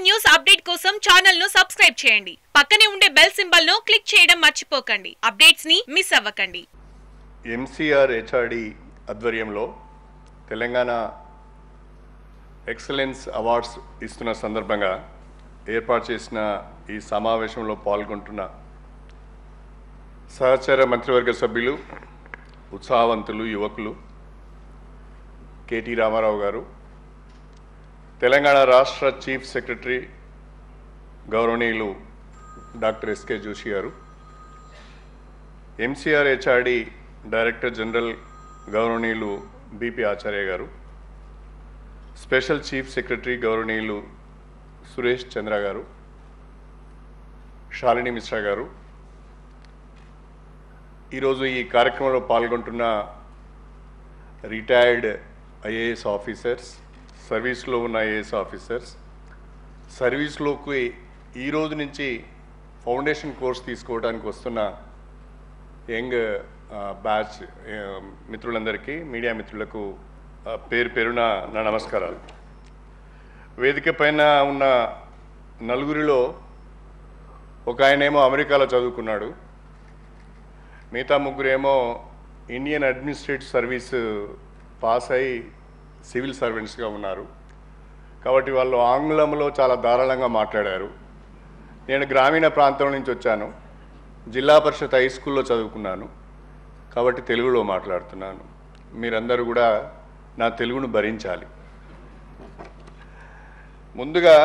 News update కోసం channel ను subscribe చేయండి పక్కనే ఉండే బెల్ సింబల్ ను క్లిక్ చేయడం మర్చిపోకండి అప్డేట్స్ ని మిస్ అవ్వకండి ఎంసీఆర్ హెచ్ఆర్డి ఆధ్వర్యంలో తెలంగాణ ఎక్సలెన్స్ అవార్డ్స్ ఇస్తున్న సందర్భంగా ఏర్పాటు చేసిన ఈ సమావేశంలో పాల్గొంటున్న సహచర మంత్రివర్గ సభ్యులు ఉత్సాహవంతులు యువకులు కేటీ రామారావు గారు తెలంగాణ రాష్ట్ర చీఫ్ సెక్రటరీ గౌరవనీయులు డాక్టర్ ఎస్కే జోషి గారు ఎంసీఆర్ హెచ్ఆర్డి డైరెక్టర్ జనరల్ గౌరవనీయులు బీపీ ఆచార్య గారు స్పెషల్ చీఫ్ సెక్రటరీ గౌరవనీయులు సురేష్ చంద్ర గారు శాలిని మిశ్రా గారు ఈరోజు ఈ కార్యక్రమంలో పాల్గొంటున్న రిటైర్డ్ ఐఏఎస్ ఆఫీసర్స్ సర్వీస్లో ఉన్న ఐఏఎస్ ఆఫీసర్స్ సర్వీస్లోకి ఈ రోజు నుంచి ఫౌండేషన్ కోర్స్ తీసుకోవడానికి వస్తున్న యంగ్ ఆ, బ్యాచ్ ఆ, మిత్రులందరికీ మీడియా మిత్రులకు ఆ, పేరు పేరున నా నమస్కారాలు వేదిక పైన ఉన్న నలుగురిలో ఒక ఆయనేమో అమెరికాలో చదువుకున్నాడు మిగతా ముగ్గురేమో ఇండియన్ అడ్మినిస్ట్రేటివ్ సర్వీస్ పాస్ అయి సివిల్ సర్వెంట్స్గా ఉన్నారు కాబట్టి వాళ్ళు ఆంగ్లంలో చాలా ధారాళంగా మాట్లాడారు నేను గ్రామీణ ప్రాంతం నుంచి వచ్చాను జిల్లా పరిషత్ హై స్కూల్లో చదువుకున్నాను కాబట్టి తెలుగులో మాట్లాడుతున్నాను మీరందరూ కూడా నా తెలుగును భరించాలి ముందుగా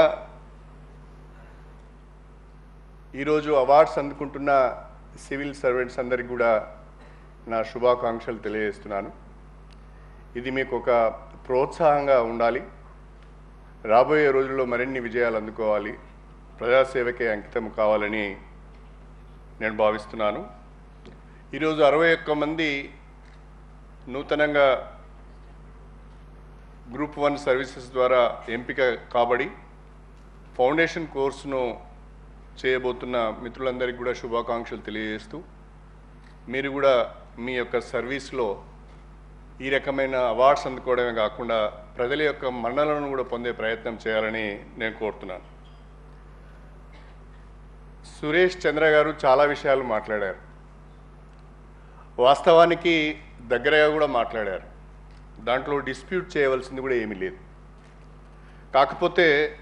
ఈరోజు అవార్డ్స్ అందుకుంటున్న సివిల్ సర్వెంట్స్ అందరికీ కూడా నా శుభాకాంక్షలు తెలియజేస్తున్నాను ఇది మీకు ఒక ప్రోత్సాహంగా ఉండాలి రాబోయే రోజుల్లో మరిన్ని విజయాలు అందుకోవాలి ప్రజాసేవకే అంకితం కావాలని నేను భావిస్తున్నాను ఈరోజు అరవై ఒక్క మంది నూతనంగా గ్రూప్ వన్ సర్వీసెస్ ద్వారా ఎంపిక కాబడి ఫౌండేషన్ కోర్సును చేయబోతున్న మిత్రులందరికీ కూడా శుభాకాంక్షలు తెలియజేస్తూ మీరు కూడా మీ యొక్క సర్వీస్లో ఈ రకమైన అవార్డ్స్ అందుకోవడమే కాకుండా ప్రజల యొక్క మన్నలను కూడా పొందే ప్రయత్నం చేయాలని నేను కోరుతున్నాను సురేష్ చంద్ర గారు చాలా విషయాలు మాట్లాడారు వాస్తవానికి దగ్గరగా కూడా మాట్లాడారు దాంట్లో డిస్ప్యూట్ చేయవలసింది కూడా ఏమీ లేదు కాకపోతే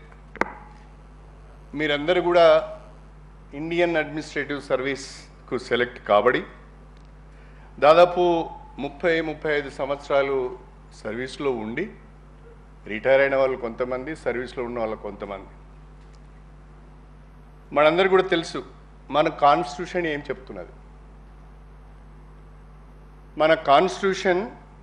మీరందరూ కూడా ఇండియన్ అడ్మినిస్ట్రేటివ్ సర్వీస్కు సెలెక్ట్ కాబడి దాదాపు ముప్పై ముప్పై ఐదు సంవత్సరాలు సర్వీస్లో ఉండి రిటైర్ అయిన వాళ్ళు కొంతమంది సర్వీస్లో ఉన్న వాళ్ళు కొంతమంది మనందరికీ కూడా తెలుసు మన కాన్స్టిట్యూషన్ ఏం చెప్తున్నది మన కాన్స్టిట్యూషన్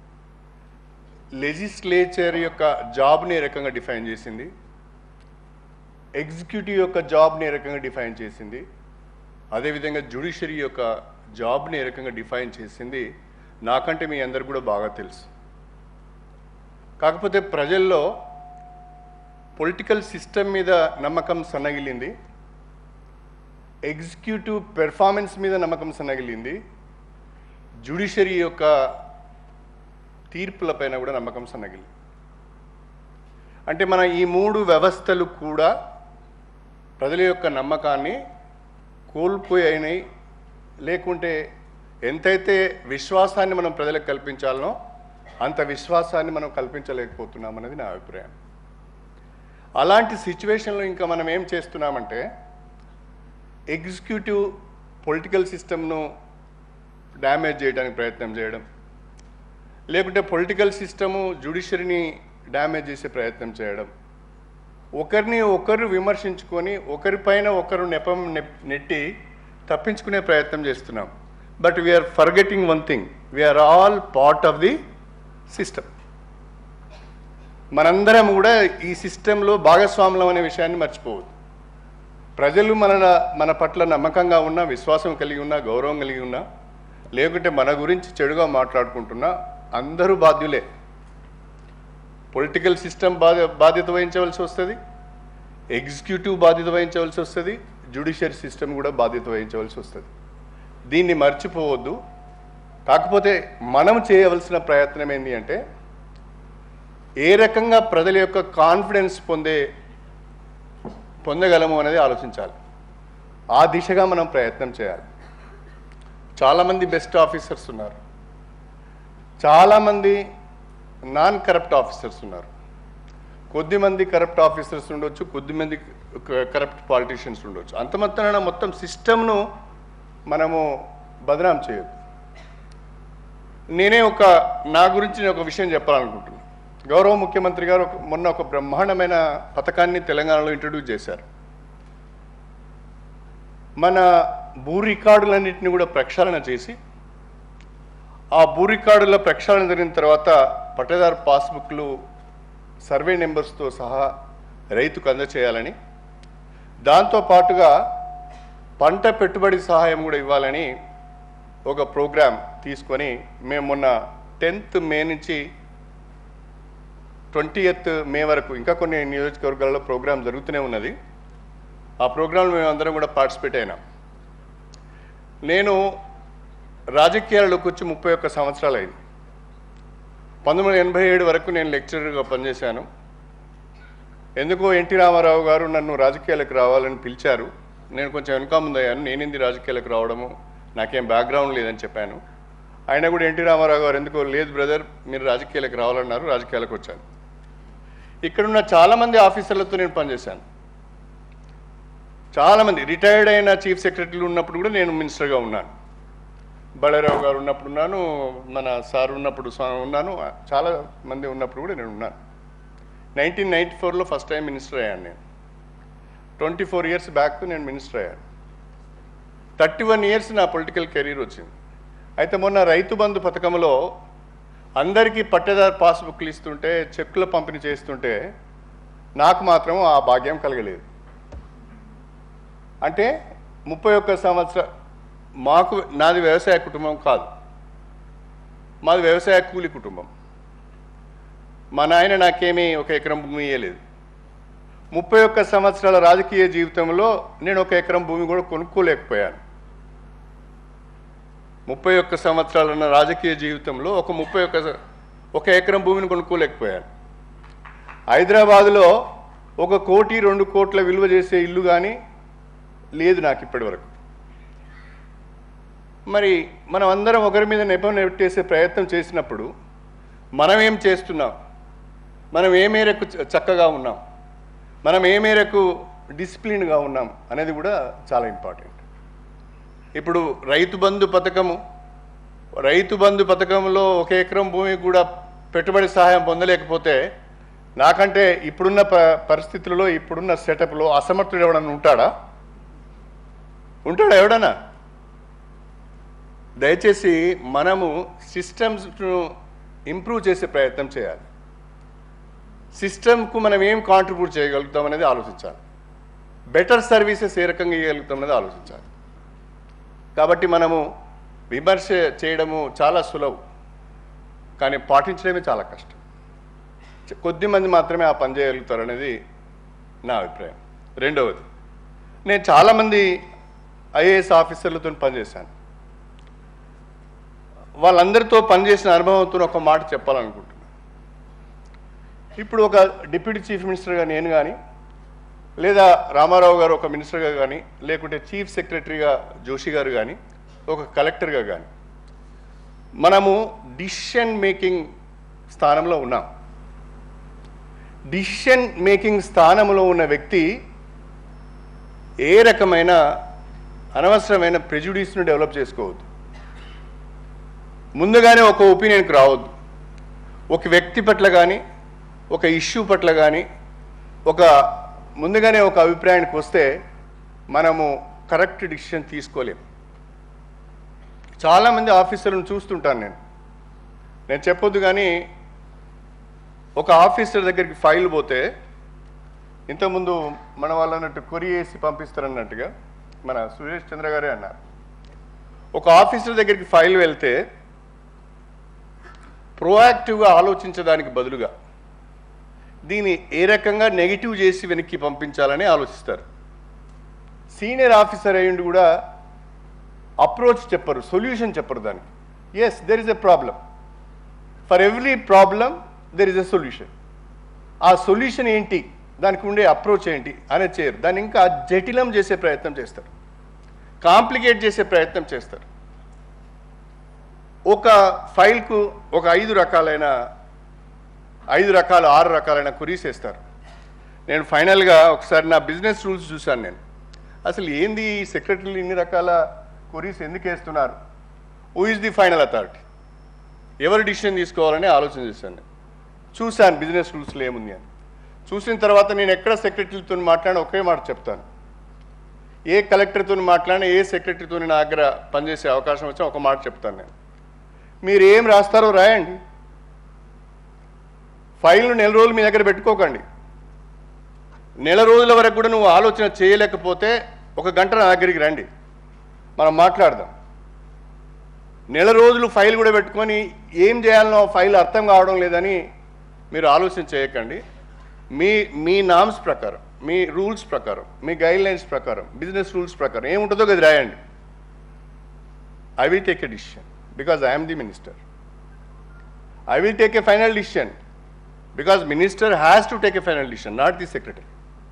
లెజిస్లేచర్ యొక్క జాబ్ని ఏ రకంగా డిఫైన్ చేసింది ఎగ్జిక్యూటివ్ యొక్క జాబ్ని ఏ రకంగా డిఫైన్ చేసింది అదేవిధంగా జ్యుడిషియరీ యొక్క జాబ్ని ఏ రకంగా డిఫైన్ చేసింది నాకంటే మీ అందరికి కూడా బాగా తెలుసు కాకపోతే ప్రజల్లో పొలిటికల్ సిస్టమ్ మీద నమ్మకం సన్నగిలింది ఎగ్జిక్యూటివ్ పెర్ఫార్మెన్స్ మీద నమ్మకం సన్నగిలింది జ్యుడిషియరీ యొక్క తీర్పులపైన కూడా నమ్మకం సన్నగిలింది అంటే మన ఈ మూడు వ్యవస్థలు కూడా ప్రజల యొక్క నమ్మకాన్ని కోల్పోయినాయి లేకుంటే ఎంతైతే విశ్వాసాన్ని మనం ప్రజలకు కల్పించాలనో అంత విశ్వాసాన్ని మనం కల్పించలేకపోతున్నాం అనేది నా అభిప్రాయం అలాంటి సిచ్యువేషన్లో ఇంకా మనం ఏం చేస్తున్నామంటే ఎగ్జిక్యూటివ్ పొలిటికల్ సిస్టమ్ను డ్యామేజ్ చేయడానికి ప్రయత్నం చేయడం లేకుంటే పొలిటికల్ సిస్టము జ్యుడిషియరీని డ్యామేజ్ చేసే ప్రయత్నం చేయడం ఒకరిని ఒకరు విమర్శించుకొని ఒకరిపైన ఒకరు నెపం నెప్- నెట్టి తప్పించుకునే ప్రయత్నం చేస్తున్నాం but we are forgetting one thing we are all part of the system మనందరం కూడా ఈ సిస్టంలో భాగస్వాములం అనే విషయాన్ని మర్చిపోవద్దు ప్రజలు మన మన పట్ల నమ్మకంగా ఉన్నా విశ్వాసం కలిగి ఉన్నా గౌరవం కలిగి ఉన్నా లేకుంటే మన గురించి చెడుగా మాట్లాడుకుంటున్నా అందరూ బాధ్యులే పొలిటికల్ సిస్టమ్ బాధ్య బాధ్యత వహించవలసి వస్తుంది ఎగ్జిక్యూటివ్ బాధ్యత వహించవలసి వస్తుంది జ్యుడిషియరీ సిస్టమ్ కూడా బాధ్యత వహించవలసి వస్తుంది దీన్ని మర్చిపోవద్దు కాకపోతే మనం చేయవలసిన ప్రయత్నం ఏంటి అంటే ఏ రకంగా ప్రజల యొక్క కాన్ఫిడెన్స్ పొందే పొందగలము అనేది ఆలోచించాలి ఆ దిశగా మనం ప్రయత్నం చేయాలి చాలామంది బెస్ట్ ఆఫీసర్స్ ఉన్నారు చాలామంది నాన్ కరప్ట్ ఆఫీసర్స్ ఉన్నారు కొద్దిమంది కరప్ట్ ఆఫీసర్స్ ఉండొచ్చు కొద్దిమంది కరప్ట్ పాలిటీషియన్స్ ఉండొచ్చు అంత మొత్తాన మొత్తం సిస్టమ్ను మనము బదనాం చేయొద్దు నేనే ఒక నా గురించి నేను ఒక విషయం చెప్పాలనుకుంటున్నాను గౌరవ ముఖ్యమంత్రి గారు ఒక- మొన్న ఒక బ్రహ్మాండమైన పథకాన్ని తెలంగాణలో ఇంట్రడ్యూస్ చేశారు మన భూ రికార్డులన్నింటినీ కూడా ప్రక్షాళన చేసి ఆ భూ రికార్డుల ప్రక్షాళన జరిగిన తర్వాత పట్టేదారు పాస్బుక్లు సర్వే నెంబర్స్తో సహా రైతుకు అందచేయాలని దాంతో పాటుగా పంట పెట్టుబడి సహాయం కూడా ఇవ్వాలని ఒక ప్రోగ్రాం తీసుకొని మేము మొన్న టెన్త్ మే నుంచి ట్వంటీయత్ మే వరకు ఇంకా కొన్ని నియోజకవర్గాల్లో ప్రోగ్రాం జరుగుతూనే ఉన్నది ఆ ప్రోగ్రాంలో మేము అందరం కూడా పార్టిసిపేట్ అయినాం నేను రాజకీయాల్లోకి వచ్చి ముప్పై ఒక్క సంవత్సరాలు అయింది పంతొమ్మిది వందల ఎనభై ఏడు వరకు నేను లెక్చరర్గా పనిచేశాను ఎందుకో ఎన్టీ రామారావు గారు నన్ను రాజకీయాలకు రావాలని పిలిచారు నేను కొంచెం వెనుక ముందయ్యాను నేనేంది రాజకీయాలకు రావడము నాకేం బ్యాక్గ్రౌండ్ లేదని చెప్పాను అయినా కూడా ఎన్టీ రామారావు గారు ఎందుకో లేదు బ్రదర్ మీరు రాజకీయాలకు రావాలన్నారు రాజకీయాలకు వచ్చాను ఇక్కడున్న చాలామంది ఆఫీసర్లతో నేను పనిచేశాను చాలామంది రిటైర్డ్ అయిన చీఫ్ సెక్రటరీలు ఉన్నప్పుడు కూడా నేను మినిస్టర్గా ఉన్నాను బళారావు గారు ఉన్నప్పుడు ఉన్నాను మన సార్ ఉన్నప్పుడు సా- ఉన్నాను చాలా మంది ఉన్నప్పుడు కూడా నేను ఉన్నాను నైన్టీన్ నైంటీ ఫోర్లో ఫస్ట్ టైం మినిస్టర్ అయ్యాను నేను ట్వంటీ ఫోర్ ఇయర్స్ బ్యాక్ నేను మినిస్టర్ అయ్యాను థర్టీ వన్ ఇయర్స్ నా పొలిటికల్ కెరీర్ వచ్చింది అయితే మొన్న రైతు బంధు పథకంలో అందరికీ పట్టేదారు పాస్బుక్లు ఇస్తుంటే చెక్కుల పంపిణీ చేస్తుంటే నాకు మాత్రం ఆ భాగ్యం కలగలేదు అంటే ముప్పై ఒక్క సంవత్సర మాకు నాది వ్యవసాయ కుటుంబం కాదు మాది వ్యవసాయ కూలి కుటుంబం మా నాయన నాకేమీ ఒక ఎకరం భూమి ఇవ్వలేదు ముప్పై ఒక్క సంవత్సరాల రాజకీయ జీవితంలో నేను ఒక ఎకరం భూమి కూడా కొనుక్కోలేకపోయాను ముప్పై ఒక్క సంవత్సరాల ఉన్న రాజకీయ జీవితంలో ఒక ముప్పై ఒక్క స- ఒక ఎకరం భూమిని కొనుక్కోలేకపోయాను హైదరాబాదులో ఒక కోటి రెండు కోట్ల విలువ చేసే ఇల్లు కానీ లేదు నాకు ఇప్పటి వరకు మరి మనం అందరం ఒకరి మీద నెపం నెట్టేసే ప్రయత్నం చేసినప్పుడు మనం ఏం చేస్తున్నాం మనం ఏ మేరకు చ- చక్కగా ఉన్నాం మనం ఏ మేరకు డిసిప్లిన్గా ఉన్నాం అనేది కూడా చాలా ఇంపార్టెంట్ ఇప్పుడు రైతు బంధు పథకము రైతు బంధు పథకంలో ఒక ఎకరం భూమి కూడా పెట్టుబడి సహాయం పొందలేకపోతే నాకంటే ఇప్పుడున్న ప పరిస్థితులలో ఇప్పుడున్న సెటప్లో అసమర్థుడు ఎవడన్నా ఉంటాడా ఉంటాడా ఎవడన్నా దయచేసి మనము సిస్టమ్స్ను ఇంప్రూవ్ చేసే ప్రయత్నం చేయాలి సిస్టమ్కు మనం ఏం కాంట్రిబ్యూట్ చేయగలుగుతాం అనేది ఆలోచించాలి బెటర్ సర్వీసెస్ ఏ రకంగా ఇవ్వగలుగుతాం అనేది ఆలోచించాలి కాబట్టి మనము విమర్శ చేయడము చాలా సులభం కానీ పాటించడమే చాలా కష్టం చ- కొద్ది మంది మాత్రమే ఆ పని చేయగలుగుతారు అనేది నా అభిప్రాయం రెండవది నేను చాలామంది ఐఏఎస్ ఆఫీసర్లతో పనిచేశాను వాళ్ళందరితో పనిచేసిన అనుభవంతో ఒక మాట చెప్పాలనుకుంటున్నాను ఇప్పుడు ఒక డిప్యూటీ చీఫ్ మినిస్టర్గా నేను కానీ లేదా రామారావు గారు ఒక మినిస్టర్గా కానీ లేకుంటే చీఫ్ సెక్రటరీగా జోషి గారు కానీ ఒక కలెక్టర్గా కానీ మనము డిసిషన్ మేకింగ్ స్థానంలో ఉన్నాం డిసిషన్ మేకింగ్ స్థానంలో ఉన్న వ్యక్తి ఏ రకమైన అనవసరమైన ప్రెజుడిస్ను డెవలప్ చేసుకోవద్దు ముందుగానే ఒక ఒపీనియన్కి రావద్దు ఒక వ్యక్తి పట్ల కానీ ఒక ఇష్యూ పట్ల కానీ ఒక ముందుగానే ఒక అభిప్రాయానికి వస్తే మనము కరెక్ట్ డిసిషన్ తీసుకోలేం చాలామంది ఆఫీసర్లను చూస్తుంటాను నేను నేను చెప్పొద్దు కానీ ఒక ఆఫీసర్ దగ్గరికి ఫైల్ పోతే ఇంతకుముందు మన వాళ్ళు అన్నట్టు కొరియర్ వేసి పంపిస్తారన్నట్టుగా మన సురేష్ చంద్ర గారే అన్నారు ఒక ఆఫీసర్ దగ్గరికి ఫైల్ వెళ్తే ప్రోయాక్టివ్గా ఆలోచించడానికి బదులుగా దీన్ని ఏ రకంగా నెగిటివ్ చేసి వెనక్కి పంపించాలని ఆలోచిస్తారు సీనియర్ ఆఫీసర్ అయ్యిండి కూడా అప్రోచ్ చెప్పరు సొల్యూషన్ చెప్పరు దానికి yes there is a problem for every problem there is a solution ఆ సొల్యూషన్ ఏంటి దానికి ఉండే అప్రోచ్ ఏంటి అనేది చేయరు దాన్ని ఇంకా జటిలం చేసే ప్రయత్నం చేస్తారు కాంప్లికేట్ చేసే ప్రయత్నం చేస్తారు ఒక ఫైల్కు ఒక ఐదు రకాలైన ఐదు రకాలు ఆరు రకాలైన కురీస్ వేస్తారు నేను ఫైనల్గా ఒకసారి నా బిజినెస్ రూల్స్ చూశాను నేను అసలు ఏంది ఈ సెక్రటరీలు ఇన్ని రకాల కురీస్ ఎందుకు వేస్తున్నారు who is the final authority ఎవరు డిసిషన్ తీసుకోవాలని ఆలోచన చేశాను నేను చూశాను బిజినెస్ రూల్స్లో ఏముంది అని చూసిన తర్వాత నేను ఎక్కడ సెక్రటరీతో మాట్లాడినా ఒకే మాట చెప్తాను ఏ కలెక్టర్తో మాట్లాడినా ఏ సెక్రటరీతో నా దగ్గర పనిచేసే అవకాశం వచ్చినా ఒక మాట చెప్తాను నేను మీరు ఏం రాస్తారో రాయండి ఫైల్ను నెల రోజులు మీ దగ్గర పెట్టుకోకండి నెల రోజుల వరకు కూడా నువ్వు ఆలోచన చేయలేకపోతే ఒక గంట నా దగ్గరికి రండి మనం మాట్లాడదాం నెల రోజులు ఫైల్ కూడా పెట్టుకొని ఏం చేయాలనో ఫైల్ అర్థం కావడం లేదని మీరు ఆలోచన చేయకండి మీ మీ నామ్స్ ప్రకారం మీ రూల్స్ ప్రకారం మీ గైడ్ లైన్స్ ప్రకారం బిజినెస్ రూల్స్ ప్రకారం ఏముంటుందో అది రాయండి I will take a decision because I'm the minister I will take a final decision because minister has to take a final decision not the secretary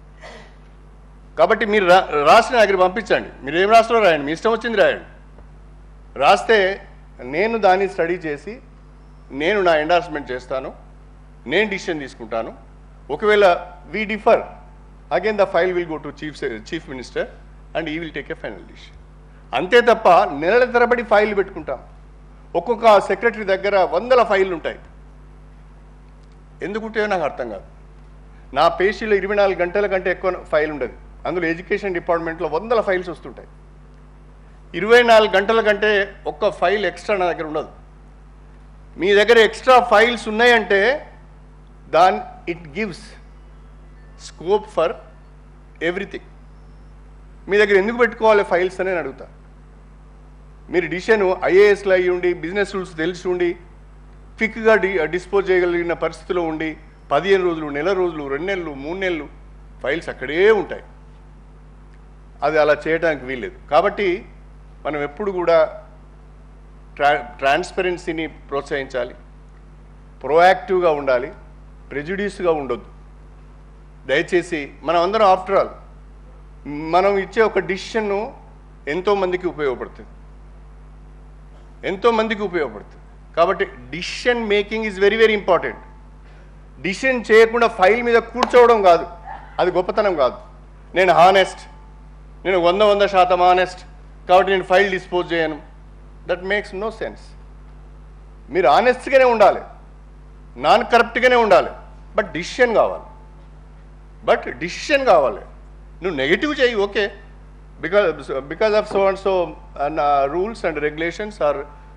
కాబట్టి మీరు రా రాసిన దగ్గర పంపించండి మీరు ఏం రాస్తారో రాయండి మీ ఇష్టం వచ్చింది రాయండి రాస్తే నేను దాన్ని స్టడీ చేసి నేను నా ఎండార్స్మెంట్ చేస్తాను నేను డిసిషన్ తీసుకుంటాను ఒకవేళ we differ again the file will go to chief chief minister and he will take a final decision అంతే తప్ప నెలల తరబడి ఫైల్ పెట్టుకుంటాం ఒక్కొక్క సెక్రటరీ దగ్గర వందల ఫైళ్ళు ఉంటాయి ఎందుకుంటే నాకు అర్థం కాదు నా పేషీలో ఇరవై నాలుగు గంటల కంటే ఎక్కువ ఫైల్ ఉండదు అందులో ఎడ్యుకేషన్ డిపార్ట్మెంట్లో వందల ఫైల్స్ వస్తుంటాయి ఇరవై నాలుగు గంటల కంటే ఒక్క ఫైల్ ఎక్స్ట్రా నా దగ్గర ఉండదు మీ దగ్గర ఎక్స్ట్రా ఫైల్స్ ఉన్నాయంటే then it gives scope for everything మీ దగ్గర ఎందుకు పెట్టుకోవాలి ఫైల్స్ అని నేను అడుగుతా మీరు డిసిషన్ ఐఏఎస్లో అయ్యి ఉండి బిజినెస్ రూల్స్ తెలిసి ఉండి క్విక్గా డి డిస్పోజ్ చేయగలిగిన పరిస్థితిలో ఉండి పదిహేను రోజులు నెల రోజులు రెండు నెలలు మూడు నెలలు ఫైల్స్ అక్కడే ఉంటాయి అది అలా చేయడానికి వీల్లేదు కాబట్టి మనం ఎప్పుడు కూడా ట్రా ట్రాన్స్పరెన్సీని ప్రోత్సహించాలి ప్రోయాక్టివ్గా ఉండాలి ప్రెజుడ్యూస్గా ఉండొద్దు దయచేసి మనం అందరం ఆఫ్టర్ ఆల్ మనం ఇచ్చే ఒక డిసిషన్ను ఎంతోమందికి ఉపయోగపడుతుంది ఎంతోమందికి ఉపయోగపడుతుంది కాబట్టి decision making is very very important decision చేయకుండా ఫైల్ మీద కూర్చోవడం కాదు అది గొప్పతనం కాదు నేను హానెస్ట్ నేను వంద వంద శాతం ఆనెస్ట్ కాబట్టి నేను ఫైల్ డిస్పోజ్ చేయను దట్ మేక్స్ నో సెన్స్ మీరు ఆనెస్ట్గానే ఉండాలి నాన్ కరప్ట్గానే ఉండాలి బట్ డిసిషన్ కావాలి బట్ డిసిషన్ కావాలి నువ్వు నెగిటివ్ చేయి okay because because of so and so rules and regulations are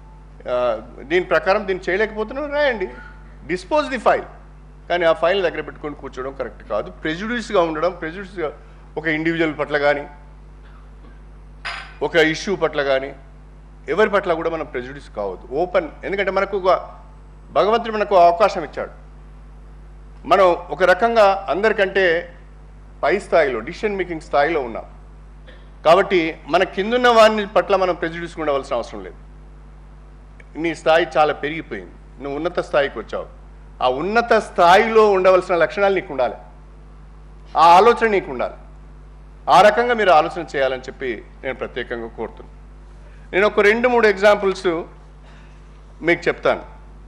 దీని ప్రకారం దీన్ని చేయలేకపోతున్నావు రాయండి డిస్పోజ్ ది ఫైల్ కానీ ఆ ఫైల్ దగ్గర పెట్టుకొని కూర్చోవడం కరెక్ట్ కాదు ప్రెజుడిస్గా ఉండడం ప్రెజుడిస్గా ఒక ఇండివిజువల్ పట్ల కానీ ఒక ఇష్యూ పట్ల కానీ ఎవరి పట్ల కూడా మనం ప్రెజుడిస్ కావద్దు ఓపెన్ ఎందుకంటే మనకు ఒక భగవంతుడు మనకు అవకాశం ఇచ్చాడు మనం ఒక రకంగా అందరికంటే పై స్థాయిలో డిసిషన్ మేకింగ్ స్థాయిలో ఉన్నాం కాబట్టి మన కిందున్న వారిని పట్ల మనం ప్రెజుడిస్ ఉండవలసిన అవసరం లేదు నీ స్థాయి చాలా పెరిగిపోయింది నువ్వు ఉన్నత స్థాయికి వచ్చావు ఆ ఉన్నత స్థాయిలో ఉండవలసిన లక్షణాలు నీకు ఉండాలి ఆ ఆలోచన నీకు ఉండాలి ఆ రకంగా మీరు ఆలోచన చేయాలని చెప్పి నేను ప్రత్యేకంగా కోరుతున్నాను నేను ఒక రెండు మూడు ఎగ్జాంపుల్స్ మీకు చెప్తాను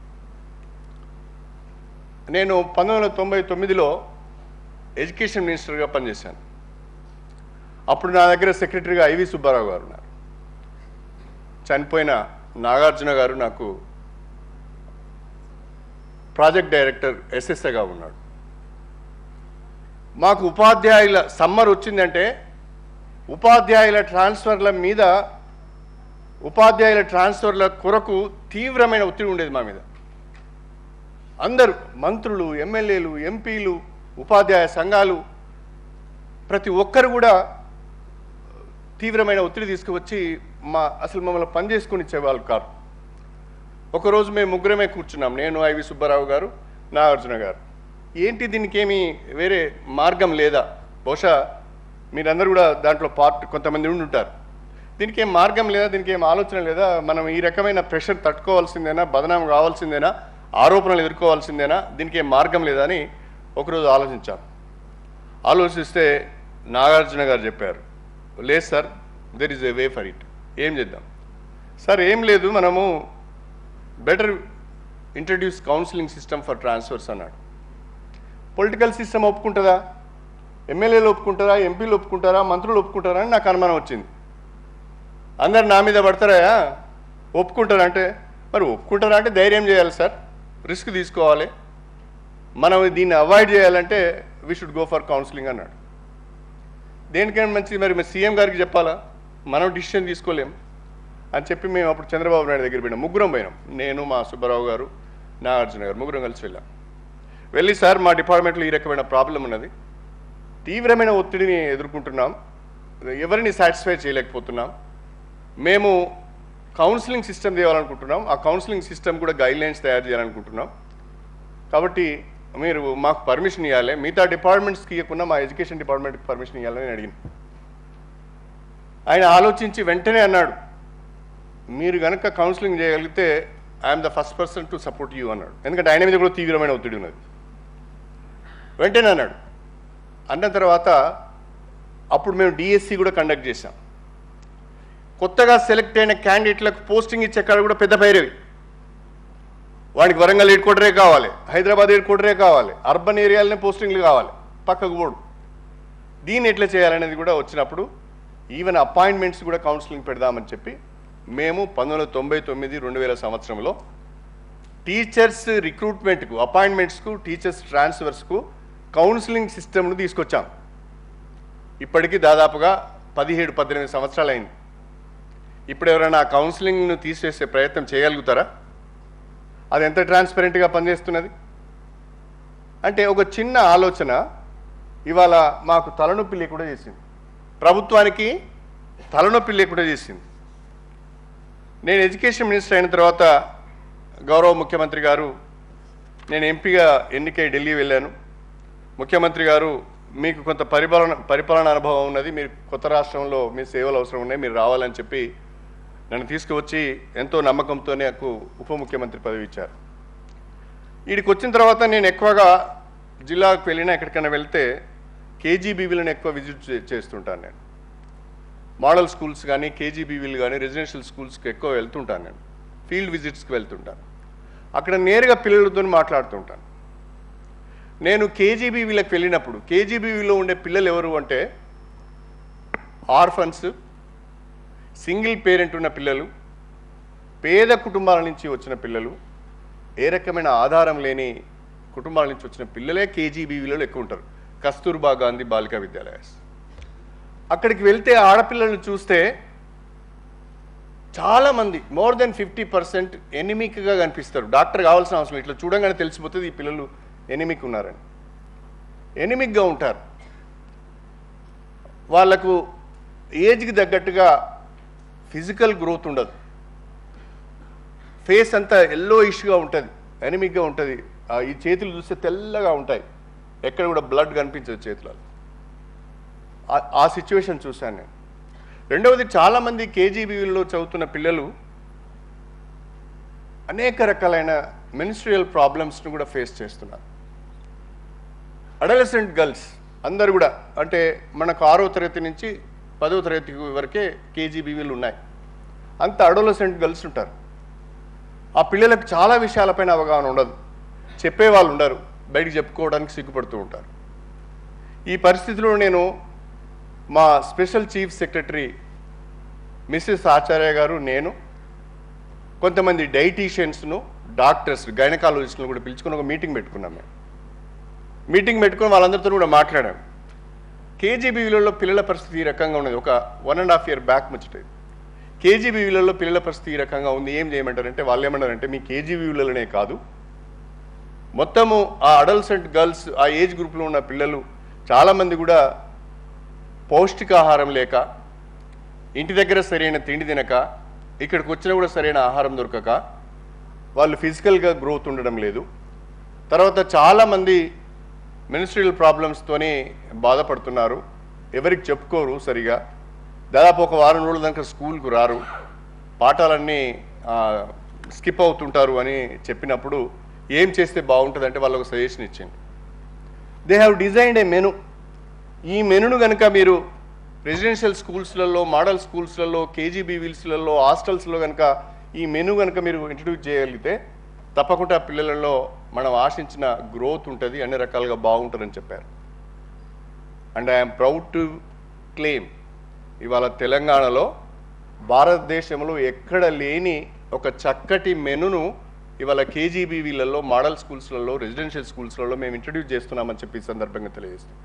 నేను పంతొమ్మిది వందల తొంభై తొమ్మిదిలో ఎడ్యుకేషన్ మినిస్టర్గా పనిచేశాను అప్పుడు నా దగ్గర సెక్రటరీగా ఐవి సుబ్బారావు గారు ఉన్నారు చనిపోయిన నాగార్జున గారు నాకు ప్రాజెక్ట్ డైరెక్టర్ ఎస్ఎస్ఏగా ఉన్నాడు మాకు ఉపాధ్యాయుల సమ్మర్ వచ్చిందంటే ఉపాధ్యాయుల ట్రాన్స్ఫర్ల మీద ఉపాధ్యాయుల ట్రాన్స్ఫర్ల కొరకు తీవ్రమైన ఒత్తిడి ఉండేది మా మీద అందరూ మంత్రులు ఎమ్మెల్యేలు ఎంపీలు ఉపాధ్యాయ సంఘాలు ప్రతి ఒక్కరు కూడా తీవ్రమైన ఒత్తిడి తీసుకువచ్చి మా అసలు మమ్మల్ని పని చేసుకుని ఇచ్చేవాళ్ళు కాదు ఒకరోజు మేము ముగ్గురమే కూర్చున్నాం నేను ఐవి సుబ్బారావు గారు నాగార్జున గారు ఏంటి దీనికి ఏమి వేరే మార్గం లేదా బహుశా మీరందరూ కూడా దాంట్లో పార్ట్ కొంతమంది ఉండి ఉంటారు దీనికి ఏం మార్గం లేదా దీనికి ఏం ఆలోచన లేదా మనం ఈ రకమైన ప్రెషర్ తట్టుకోవాల్సిందేనా బదనాం కావాల్సిందేనా ఆరోపణలు ఎదుర్కోవాల్సిందేనా దీనికి ఏం మార్గం లేదా అని ఒకరోజు ఆలోచించాం ఆలోచిస్తే నాగార్జున గారు చెప్పారు లేదు sir there is a way for it ఏం చేద్దాం సార్ ఏం లేదు మనము better introduce counselling system for transfers అన్నాడు పొలిటికల్ సిస్టమ్ ఒప్పుకుంటుందా ఎమ్మెల్యేలు ఒప్పుకుంటారా ఎంపీలు ఒప్పుకుంటారా మంత్రులు ఒప్పుకుంటారా అని నాకు అనుమానం వచ్చింది అందరు నా మీద పడతారా ఒప్పుకుంటారా అంటే మరి ఒప్పుకుంటారా అంటే ధైర్యం చేయాలి సార్ రిస్క్ తీసుకోవాలి మనం దీన్ని అవాయిడ్ చేయాలంటే we should go for counselling అన్నాడు దేనికైనా మంచిది మరి మరి సీఎం గారికి చెప్పాలా మనం డిసిషన్ తీసుకోలేం అని చెప్పి మేము అప్పుడు చంద్రబాబు నాయుడు దగ్గర పోయినాం ముగ్గురం పోయినాం నేను మా సుబ్బారావు గారు నాగార్జున గారు ముగ్గురం కలిసి వెళ్ళాం వెళ్ళి సార్ మా డిపార్ట్మెంట్లో ఈ రకమైన ప్రాబ్లం ఉన్నది తీవ్రమైన ఒత్తిడిని ఎదుర్కొంటున్నాం ఎవరిని సాటిస్ఫై చేయలేకపోతున్నాం మేము కౌన్సిలింగ్ సిస్టమ్ తేవాలనుకుంటున్నాం ఆ కౌన్సిలింగ్ సిస్టమ్ కూడా గైడ్ లైన్స్ తయారు చేయాలనుకుంటున్నాం కాబట్టి మీరు మాకు పర్మిషన్ ఇవ్వాలి మిగతా డిపార్ట్మెంట్స్కి ఇవ్వకుండా మా ఎడ్యుకేషన్ డిపార్ట్మెంట్కి పర్మిషన్ ఇవ్వాలని నేను అడిగింది ఆయన ఆలోచించి వెంటనే అన్నాడు మీరు కనుక కౌన్సిలింగ్ చేయగలిగితే I'm the first person to support you అన్నాడు ఎందుకంటే ఆయన మీద కూడా తీవ్రమైన ఒత్తిడి ఉన్నది వెంటనే అన్నాడు అన్న తర్వాత అప్పుడు మేము డిఎస్సి కూడా కండక్ట్ చేశాం కొత్తగా సెలెక్ట్ అయిన క్యాండిడేట్లకు పోస్టింగ్ ఇచ్చే కాడ కూడా పెద్ద పైరవి వాడికి వరంగల్ హెడ్ క్వార్టరే కావాలి హైదరాబాద్ హెడ్ క్వార్టరే కావాలి అర్బన్ ఏరియాలనే పోస్టింగ్లు కావాలి పక్కకు పోడు దీన్ని ఎట్లా చేయాలనేది కూడా వచ్చినప్పుడు ఈవెన్ అపాయింట్మెంట్స్ కూడా కౌన్సిలింగ్ పెడదామని చెప్పి మేము పంతొమ్మిది వందల తొంభై తొమ్మిది రెండు వేల సంవత్సరంలో టీచర్స్ రిక్రూట్మెంట్కు అపాయింట్మెంట్స్కు టీచర్స్ ట్రాన్స్ఫర్స్కు కౌన్సిలింగ్ సిస్టమ్ను తీసుకొచ్చాం ఇప్పటికీ దాదాపుగా పదిహేడు పద్దెనిమిది సంవత్సరాలు అయింది ఇప్పుడు ఎవరైనా ఆ కౌన్సిలింగ్ను తీసేసే ప్రయత్నం చేయగలుగుతారా అది ఎంత ట్రాన్స్పరెంట్గా పనిచేస్తున్నది అంటే ఒక చిన్న ఆలోచన ఇవాళ మాకు తలనొప్పి లేకుండా చేసింది ప్రభుత్వానికి తలనొప్పి లేకుండా చేసింది నేను ఎడ్యుకేషన్ మినిస్టర్ అయిన తర్వాత గౌరవ ముఖ్యమంత్రి గారు నేను ఎంపీగా ఎన్నికై ఢిల్లీ వెళ్ళాను ముఖ్యమంత్రి గారు మీకు కొంత పరిపాలన పరిపాలన అనుభవం ఉన్నది మీరు కొత్త రాష్ట్రంలో మీ సేవలు అవసరం ఉన్నాయి మీరు రావాలని చెప్పి నన్ను తీసుకువచ్చి ఎంతో నమ్మకంతో నాకు ఉప ముఖ్యమంత్రి పదవి ఇచ్చారు వీడికి వచ్చిన తర్వాత నేను ఎక్కువగా జిల్లాకు వెళ్ళినా ఎక్కడికైనా వెళ్తే కేజీబీవీలను ఎక్కువ విజిట్ చే- చేస్తుంటాను నేను మోడల్ స్కూల్స్ కానీ కేజీబీవీలు కానీ రెసిడెన్షియల్ స్కూల్స్కి ఎక్కువ వెళ్తుంటాను నేను ఫీల్డ్ విజిట్స్కి వెళ్తుంటాను అక్కడ నేరుగా పిల్లలతో మాట్లాడుతుంటాను నేను కేజీబీవీలకు వెళ్ళినప్పుడు కేజీబీవీలో ఉండే పిల్లలు ఎవరు అంటే ఆర్ఫన్స్ సింగిల్ పేరెంట్ ఉన్న పిల్లలు పేద కుటుంబాల నుంచి వచ్చిన పిల్లలు ఏ రకమైన ఆధారం లేని కుటుంబాల నుంచి వచ్చిన పిల్లలే కేజీబీవీలలో ఎక్కువ ఉంటారు కస్తూర్బా గాంధీ బాలికా విద్యాలయాస్ అక్కడికి వెళ్తే ఆడపిల్లలను చూస్తే చాలామంది మోర్ దెన్ ఫిఫ్టీ పర్సెంట్ ఎనిమిక్గా కనిపిస్తారు డాక్టర్ కావాల్సిన అవసరం లేదు. ఇట్లా చూడంగానే తెలిసిపోతుంది ఈ పిల్లలు ఎనిమిక్ ఉన్నారని ఎనిమిక్గా ఉంటారు వాళ్ళకు ఏజ్కి తగ్గట్టుగా ఫిజికల్ గ్రోత్ ఉండదు ఫేస్ అంతా ఎల్లో ఇష్గా ఉంటుంది ఎనిమిక్గా ఉంటుంది ఆ, ఈ చేతులు చూస్తే తెల్లగా ఉంటాయి ఎక్కడ కూడా బ్లడ్ కనిపించదు చేతులలో ఆ- ఆ సిచ్యువేషన్ చూశాను నేను రెండవది చాలామంది కేజీబీలో చదువుతున్న పిల్లలు అనేక రకాలైన మినిస్ట్రియల్ ప్రాబ్లమ్స్ను కూడా ఫేస్ చేస్తున్నారు అడలసెంట్ గర్ల్స్ అందరు కూడా అంటే మనకు ఆరో తరగతి నుంచి పదో తరగతి వరకే కేజీబీవీలు ఉన్నాయి అంత అడోలసెంట్ గర్ల్స్ ఉంటారు ఆ పిల్లలకు చాలా విషయాలపైన అవగాహన ఉండదు చెప్పేవాళ్ళు ఉండరు బయటికి చెప్పుకోవడానికి సిగ్గుపడుతూ ఉంటారు ఈ పరిస్థితిలో నేను మా special chief secretary Mrs Acharya garu నేను కొంతమంది డైటీషియన్స్ను డాక్టర్స్ గైనకాలజిస్టులను కూడా పిలుచుకుని ఒక మీటింగ్ పెట్టుకున్నాం మేము మీటింగ్ పెట్టుకుని వాళ్ళందరితో కూడా మాట్లాడాం కేజీబీవీలలో పిల్లల పరిస్థితి ఈ రకంగా ఉన్నది ఒక one and half year back ముచ్చటది కేజీబీవీలలో పిల్లల పరిస్థితి ఈ రకంగా ఉంది ఏం చేయమంటారంటే వాళ్ళు ఏమన్నారంటే మీ కేజీబీవీలలోనే కాదు మొత్తము ఆ అడల్సెంట్ గర్ల్స్ ఆ ఏజ్ గ్రూప్లో ఉన్న పిల్లలు చాలామంది కూడా పౌష్టికాహారం లేక ఇంటి దగ్గర సరైన తిండి తినక ఇక్కడికి వచ్చినా కూడా సరైన ఆహారం దొరకక వాళ్ళు ఫిజికల్గా గ్రోత్ ఉండడం లేదు తర్వాత చాలామంది మినిస్ట్రియల్ ప్రాబ్లమ్స్తోని బాధపడుతున్నారు ఎవరికి చెప్పుకోరు సరిగా దాదాపు ఒక వారం రోజుల దాకా స్కూల్కు రారు పాఠాలన్నీ స్కిప్ అవుతుంటారు అని చెప్పినప్పుడు ఏం చేస్తే బాగుంటుందంటే వాళ్ళు ఒక సజెషన్ ఇచ్చింది they have designed a menu ఈ మెనును కనుక మీరు రెసిడెన్షియల్ స్కూల్స్లలో మోడల్ స్కూల్స్లలో కేజీబీవీల్స్లలో హాస్టల్స్లో కనుక ఈ మెను కనుక మీరు ఇంట్రడ్యూస్ చేయగలిగితే తప్పకుండా పిల్లలలో మనం ఆశించిన గ్రోత్ ఉంటుంది అన్ని రకాలుగా బాగుంటుందని చెప్పారు and I'm proud to claim ఇవాళ తెలంగాణలో భారతదేశంలో ఎక్కడ లేని ఒక చక్కటి మెనును ఇవాళ కేజీబీవీలలో మోడల్ స్కూల్స్లలో రెసిడెన్షియల్ స్కూల్స్లలో మేము ఇంట్రడ్యూస్ చేస్తున్నామని చెప్పి ఈ సందర్భంగా తెలియజేస్తాం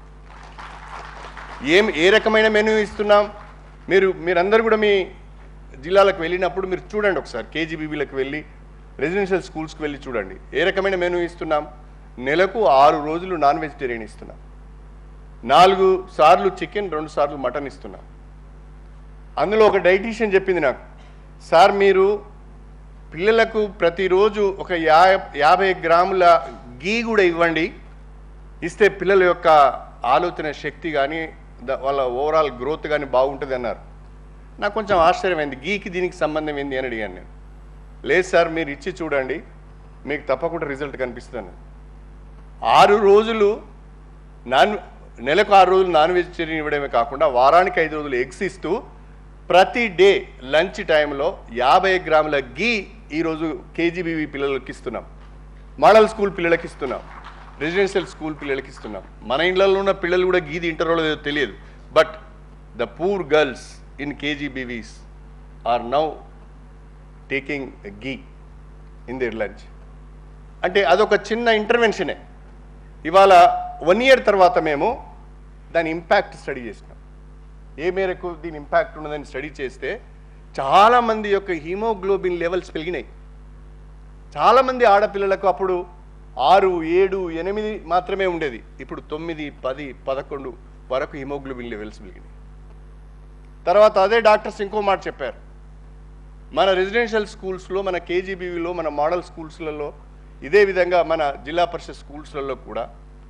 ఏం ఏ రకమైన మెనూ ఇస్తున్నాం మీరు మీరందరూ కూడా మీ జిల్లాలకు వెళ్ళినప్పుడు మీరు చూడండి ఒకసారి కేజీబీబీలకు వెళ్ళి రెసిడెన్షియల్ స్కూల్స్కి వెళ్ళి చూడండి ఏ రకమైన మెనూ ఇస్తున్నాం నెలకు ఆరు రోజులు నాన్ వెజిటేరియన్ ఇస్తున్నాం నాలుగు సార్లు చికెన్ రెండు సార్లు మటన్ ఇస్తున్నాం అందులో ఒక డైటీషియన్ చెప్పింది నాకు సార్ మీరు పిల్లలకు ప్రతిరోజు ఒక యా యాభై గ్రాముల గీ కూడా ఇవ్వండి ఇస్తే పిల్లల యొక్క ఆలోచన శక్తి కానీ ద- వాళ్ళ ఓవరాల్ గ్రోత్ కానీ బాగుంటుంది అన్నారు నాకు కొంచెం ఆశ్చర్యమైంది గీకి దీనికి సంబంధం ఏంది అని అడిగాను నేను లేదు సార్ మీరు ఇచ్చి చూడండి మీకు తప్పకుండా రిజల్ట్ కనిపిస్తుంది ఆరు రోజులు నాన్ నెలకు ఆరు రోజులు నాన్ వెజిటేరియన్ ఇవ్వడమే కాకుండా వారానికి ఐదు రోజులు ఎగ్స్ ఇస్తూ ప్రతి డే లంచ్ టైంలో యాభై గ్రాముల గీ ఈరోజు కేజీబీవీ పిల్లలకి ఇస్తున్నాం మోడల్ స్కూల్ పిల్లలకి ఇస్తున్నాం రెసిడెన్షియల్ స్కూల్ పిల్లలకి ఇస్తున్నాం మన ఇండ్లలో ఉన్న పిల్లలు కూడా గీ తింటారో లేదో తెలియదు but the poor girls in KGBVs are now taking ghee in their lunch అంటే అదొక చిన్న ఇంటర్వెన్షనే ఇవాళ వన్ ఇయర్ తర్వాత మేము దాని ఇంపాక్ట్ స్టడీ చేసినాం ఏ మేరకు దీని ఇంపాక్ట్ ఉన్నదని స్టడీ చేస్తే చాలామంది యొక్క హీమోగ్లోబిన్ లెవెల్స్ పెరిగినాయి చాలామంది ఆడపిల్లలకు అప్పుడు ఆరు ఏడు ఎనిమిది మాత్రమే ఉండేది ఇప్పుడు తొమ్మిది పది పదకొండు వరకు హిమోగ్లోబిన్ లెవెల్స్ పెరిగినాయి తర్వాత అదే డాక్టర్స్ ఇంకో మాట చెప్పారు మన రెసిడెన్షియల్ స్కూల్స్లో మన కేజీబీవీలో మన మోడల్ స్కూల్స్లలో ఇదే విధంగా మన జిల్లా పరిషత్ స్కూల్స్లలో కూడా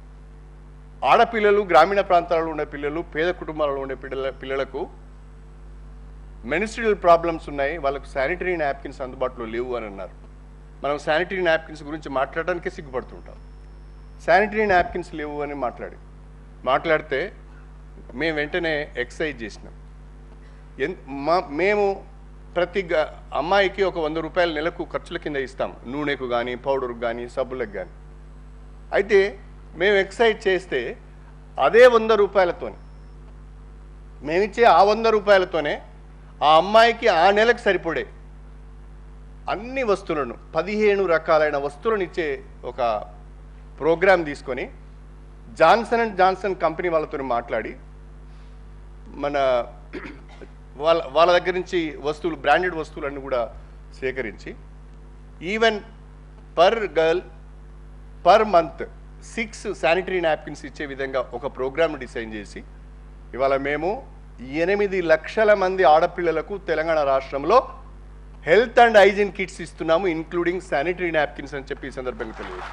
ఆడపిల్లలు గ్రామీణ ప్రాంతాలలో ఉండే పిల్లలు పేద కుటుంబాలలో ఉండే పిల్లల పిల్లలకు మెనిస్ట్రియల్ ప్రాబ్లమ్స్ ఉన్నాయి వాళ్ళకు శానిటరీ నాప్కిన్స్ అందుబాటులో లేవు అని అన్నారు మనం శానిటరీ నాప్కిన్స్ గురించి మాట్లాడడానికే సిగ్గుపడుతుంటాం శానిటరీ నాప్కిన్స్ లేవు అని మాట్లాడి మాట్లాడితే మేము వెంటనే ఎక్సైజ్ చేసినాం ఎన్ మా మేము ప్రతి గ- అమ్మాయికి ఒక వంద రూపాయల నెలకు ఖర్చుల కింద ఇస్తాం నూనెకు కానీ పౌడర్కి కానీ సబ్బులకు కానీ అయితే మేము ఎక్సైజ్ చేస్తే అదే వంద రూపాయలతోనే మేమిచ్చే ఆ వంద రూపాయలతోనే ఆ అమ్మాయికి ఆ నెలకు సరిపడే అన్ని వస్తువులను పదిహేను రకాలైన వస్తువులను ఇచ్చే ఒక ప్రోగ్రాం తీసుకొని జాన్సన్ అండ్ జాన్సన్ కంపెనీ వాళ్ళతో మాట్లాడి మన వాళ్ళ వాళ్ళ దగ్గర నుంచి వస్తువులు బ్రాండెడ్ వస్తువులన్నీ కూడా సేకరించి even per girl per month six sanitary napkins ఇచ్చే విధంగా ఒక ప్రోగ్రామ్ డిజైన్ చేసి ఇవాళ మేము ఎనిమిది లక్షల మంది ఆడపిల్లలకు తెలంగాణ రాష్ట్రంలో హెల్త్ అండ్ హైజీన్ కిట్స్ ఇస్తున్నాము ఇంక్లూడింగ్ శానిటరీ నాప్కిన్స్ అని చెప్పి ఈ సందర్భంగా తెలియదు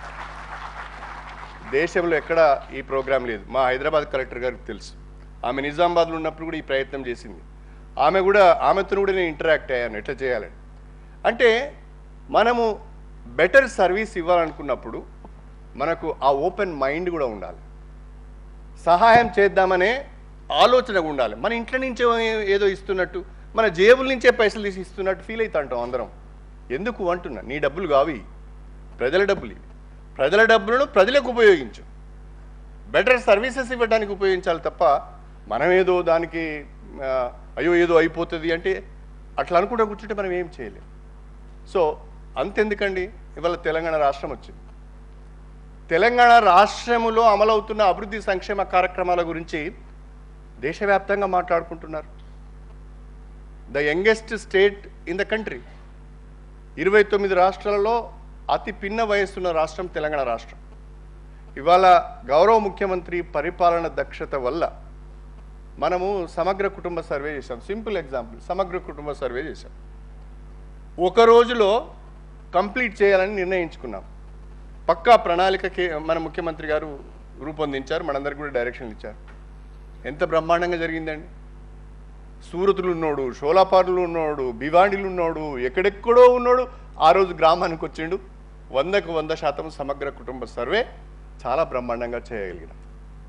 దేశంలో ఎక్కడ ఈ ప్రోగ్రాం లేదు మా హైదరాబాద్ కలెక్టర్ గారికి తెలుసు ఆమె నిజామాబాద్లో ఉన్నప్పుడు కూడా ఈ ప్రయత్నం చేసింది ఆమె కూడా ఆమెతో కూడా నేను ఇంటరాక్ట్ అయ్యాను ఎట్లా చేయాలని అంటే మనము బెటర్ సర్వీస్ ఇవ్వాలనుకున్నప్పుడు మనకు ఆ ఓపెన్ మైండ్ కూడా ఉండాలి సహాయం చేద్దామనే ఆలోచన కూడా ఉండాలి మన ఇంట్లో నుంచే ఏదో ఇస్తున్నట్టు మన జేబుల నుంచే పైసలు తీసి ఇస్తున్నట్టు ఫీల్ అవుతుంటాం అందరం ఎందుకు అంటున్నా నీ డబ్బులు కావి ప్రజల డబ్బులు ఇవి ప్రజల డబ్బులను ప్రజలకు ఉపయోగించు బెటర్ సర్వీసెస్ ఇవ్వడానికి ఉపయోగించాలి తప్ప మనం ఏదో దానికి ఆ, అయ్యో ఏదో అయిపోతుంది అంటే అట్లా అనుకుంటూ కూర్చుంటే మనం ఏం చేయలేం సో అంతెందుకండి ఇవాళ తెలంగాణ రాష్ట్రం వచ్చింది తెలంగాణ రాష్ట్రములో అమలవుతున్న అభివృద్ధి సంక్షేమ కార్యక్రమాల గురించి దేశవ్యాప్తంగా మాట్లాడుకుంటున్నారు the youngest state in the country ఇరవై తొమ్మిది రాష్ట్రాలలో అతి పిన్న వయస్సున్న రాష్ట్రం తెలంగాణ రాష్ట్రం ఇవాళ గౌరవ ముఖ్యమంత్రి పరిపాలన దక్షత వల్ల మనము సమగ్ర కుటుంబ సర్వే చేశాం సింపుల్ ఎగ్జాంపుల్ సమగ్ర కుటుంబ సర్వే చేశాం ఒక రోజులో కంప్లీట్ చేయాలని నిర్ణయించుకున్నాం పక్కా ప్రణాళికకి మన ముఖ్యమంత్రి గారు రూపొందించారు మనందరికి కూడా డైరెక్షన్లు ఇచ్చారు ఎంత బ్రహ్మాండంగా జరిగిందండి సూరతులు ఉన్నాడు షోలాపార్లు ఉన్నాడు భివాండిలు ఉన్నాడు ఎక్కడెక్కడో ఉన్నాడు ఆ రోజు గ్రామానికి వచ్చిండు వందకు వంద శాతం సమగ్ర కుటుంబ సర్వే చాలా బ్రహ్మాండంగా చేయగలిగినాం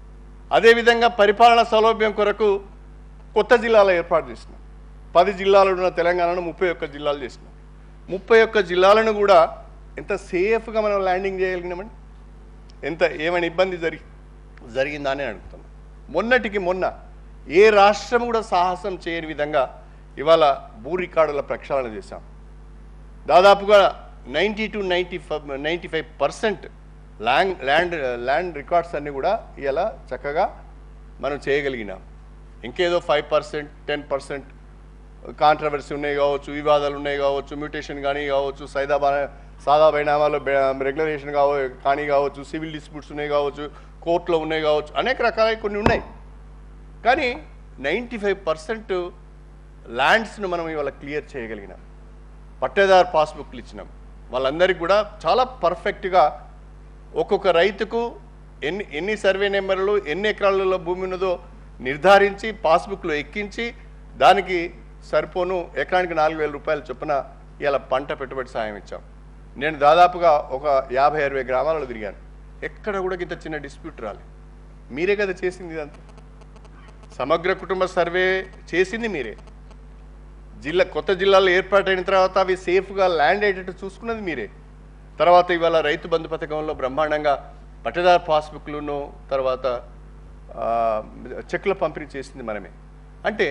అదేవిధంగా పరిపాలన సౌలభ్యం కొరకు కొత్త జిల్లాల ఏర్పాటు చేసినాం పది జిల్లాలు ఉన్న తెలంగాణను ముప్పై ఒక్క జిల్లాలు చేసినాం ముప్పై ఒక్క జిల్లాలను కూడా ఎంత సేఫ్గా మనం ల్యాండింగ్ చేయగలిగినామండి ఎంత ఏమైనా ఇబ్బంది జరిగి జరిగిందా అని అడుగుతున్నాం మొన్నటికి మొన్న ఏ రాష్ట్రం కూడా సాహసం చేయని విధంగా ఇవాళ భూ రికార్డుల ప్రక్షాళన చేశాం దాదాపుగా ninety two ninety five ninety five percent land land land records అన్నీ కూడా ఇలా చక్కగా మనం చేయగలిగినాం ఇంకేదో five percent ten percent controversy ఉన్నాయి కావచ్చు వివాదాలు ఉన్నాయి కావచ్చు మ్యూటేషన్ కానీ కావచ్చు సైదాబా సాదా పరిణామాలు రెగ్యులరేషన్ కావ కానీ కావచ్చు సివిల్ డిస్ప్యూట్స్ ఉన్నాయి కావచ్చు కోర్టులో ఉన్నాయి కావచ్చు అనేక రకాల కొన్ని ఉన్నాయి కానీ నైంటీ ఫైవ్ పర్సెంట్ ల్యాండ్స్ను మనం ఇవాళ క్లియర్ చేయగలిగినాం పట్టేదారు పాస్బుక్లు ఇచ్చినాం వాళ్ళందరికీ కూడా చాలా పర్ఫెక్ట్గా ఒక్కొక్క రైతుకు ఎన్ని ఎన్ని సర్వే నెంబర్లు ఎన్ని ఎకరాలలో భూమి ఉన్నదో నిర్ధారించి పాస్బుక్లో ఎక్కించి దానికి సరిపోను ఎకరానికి నాలుగు వేల రూపాయలు చొప్పున ఇలా పంట పెట్టుబడి సాయం ఇచ్చాం నేను దాదాపుగా ఒక యాభై అరవై గ్రామాలలో తిరిగాను ఎక్కడ కూడా ఇంత చిన్న డిస్ప్యూట్ రాలేదు మీరే కదా చేసింది ఇదంతా సమగ్ర కుటుంబ సర్వే చేసింది మీరే జిల్లా కొత్త జిల్లాలు ఏర్పాటైన తర్వాత అవి సేఫ్గా ల్యాండ్ అయ్యేటట్టు చూసుకున్నది మీరే తర్వాత ఇవాళ రైతు బంధు పథకంలో బ్రహ్మాండంగా పట్టదారు పాస్బుక్లను తర్వాత ఆ, చెక్ల పంపిణీ చేసింది మనమే అంటే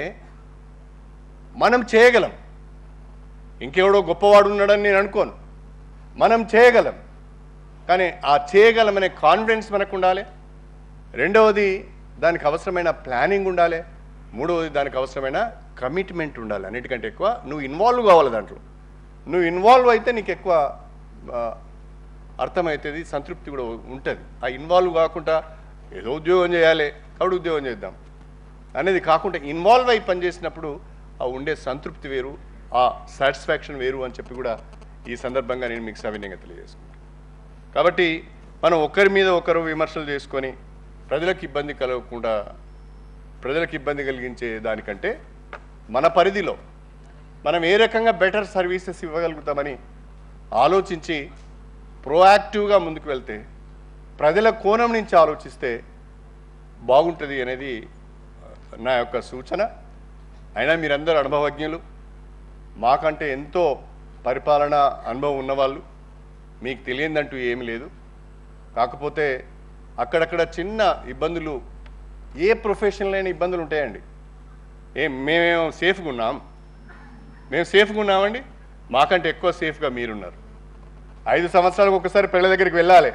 మనం చేయగలం ఇంకెవడో గొప్పవాడు ఉన్నాడని నేను అనుకోను మనం చేయగలం కానీ ఆ చేయగలమనే కాన్ఫిడెన్స్ మనకు ఉండాలి రెండవది దానికి అవసరమైన ప్లానింగ్ ఉండాలి మూడవది దానికి అవసరమైన కమిట్మెంట్ ఉండాలి అన్నిటికంటే ఎక్కువ నువ్వు ఇన్వాల్వ్ కావాలి దాంట్లో నువ్వు ఇన్వాల్వ్ అయితే నీకు ఎక్కువ ఆ, అర్థమవుతుంది సంతృప్తి కూడా ఉంటుంది ఆ ఇన్వాల్వ్ కాకుండా ఏదో ఉద్యోగం చేయాలి కాబట్టి ఉద్యోగం చేద్దాం అనేది కాకుండా ఇన్వాల్వ్ అయి పనిచేసినప్పుడు ఆ ఉండే సంతృప్తి వేరు ఆ సాటిస్ఫాక్షన్ వేరు అని చెప్పి కూడా ఈ సందర్భంగా నేను మీకు సవినయంగా తెలియజేసుకుంటాను కాబట్టి మనం ఒకరి మీద ఒకరు విమర్శలు చేసుకొని ప్రజలకు ఇబ్బంది కలగకుండా ప్రజలకు ఇబ్బంది కలిగించే దానికంటే మన పరిధిలో మనం ఏ రకంగా బెటర్ సర్వీసెస్ ఇవ్వగలుగుతామని ఆలోచించి ప్రోయాక్టివ్గా ముందుకు వెళ్తే ప్రజల కోణం నుంచి ఆలోచిస్తే బాగుంటుంది అనేది నా యొక్క సూచన అయినా మీరందరూ అనుభవజ్ఞులు మాకంటే ఎంతో పరిపాలన అనుభవం ఉన్నవాళ్ళు మీకు తెలియదంటూ ఏమీ లేదు కాకపోతే అక్కడక్కడ చిన్న ఇబ్బందులు ఏ ప్రొఫెషన్లో అయినా ఇబ్బందులు ఉంటాయండి ఏం మేమేమో సేఫ్గా ఉన్నాం మేము సేఫ్గా ఉన్నామండి మాకంటే ఎక్కువ సేఫ్గా మీరున్నారు ఐదు సంవత్సరాలకు ఒకసారి పిల్లల దగ్గరికి వెళ్ళాలి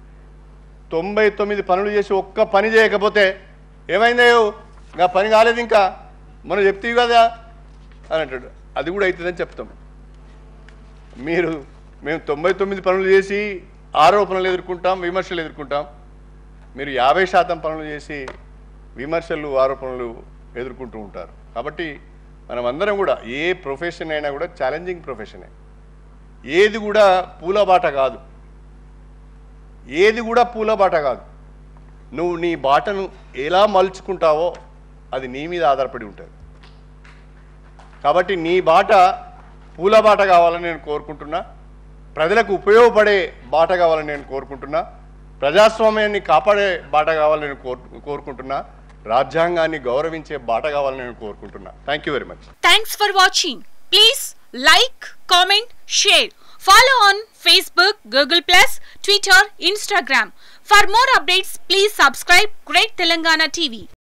తొంభై తొమ్మిది పనులు చేసి ఒక్క పని చేయకపోతే ఏమైందయ్యో ఇంకా పని కాలేదు ఇంకా మనం చెప్తీవి కదా అని అంటాడు అది కూడా అవుతుందని చెప్తాం మీరు మేము తొంభై తొమ్మిది పనులు చేసి ఆరోపణలు ఎదుర్కొంటాం విమర్శలు ఎదుర్కొంటాం మీరు యాభై శాతం పనులు చేసి విమర్శలు ఆరోపణలు ఎదుర్కొంటూ ఉంటారు కాబట్టి మనం అందరం కూడా ఏ ప్రొఫెషన్ అయినా కూడా ఛాలెంజింగ్ ప్రొఫెషనే ఏది కూడా పూలబాట కాదు ఏది కూడా పూలబాట కాదు నువ్వు నీ బాటను ఎలా మలుచుకుంటావో అది నీ మీద ఆధారపడి ఉంటుంది కాబట్టి నీ బాట పూల బాట కావాలని నేను కోరుకుంటున్నా ప్రజలకు ఉపయోగపడే బాట కావాలని నేను కోరుకుంటున్నా ప్రజాస్వామ్యాన్ని కాపాడే బాట కావాలని నేను కోరు కోరుకుంటున్నా రాజ్యాంగాన్ని గౌరవించే బాట కావాలని నేను కోరుకుంటున్నా thank you very much Thanks for watching. Please like, comment, share. Follow on Facebook, Google Plus, Twitter, Instagram. For more updates, please subscribe Great Telangana TV.